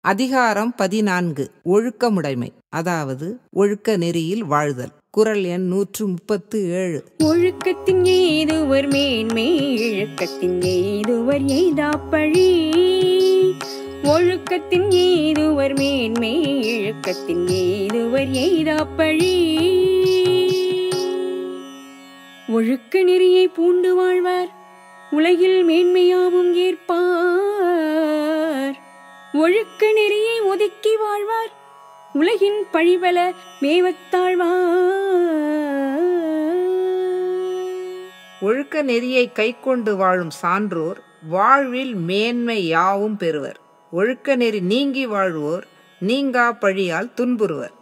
அதிகாரம் பதினான்கு ஒழுக்கமுடைமை அதாவது ஒழுக்க நெறியில் வாழ்தல் குரல் எண் நூற்று முப்பத்து ஏழு ஒழுக்கத்தின் ஏதுவர் மேன்மை இழுக்கத்தின் ஏதுவர் எய்தாப்பழி ஒழுக்கத்தின் ஏதுவர் மேன்மை இழுக்கத்தின் ஏதுவர் எய்தாப்பழி ஒழுக்க நெறியை பூண்டு வாழ்வார் உலகில் மேன்மையாவும் ஏற்பார் ஒழுக்க நெறியை ஒதுக்கி வாழ்வார் உலகின் பழிபல மேவத்தாழ்வார் ஒழுக்க நெறியை கைக்கொண்டு வாழும் சான்றோர் வாழ்வில் மேன்மை யாவும் பெறுவர் ஒழுக்க நெறி நீங்கி வாழ்வோர் நீங்கா பழியால் துன்புறுவர்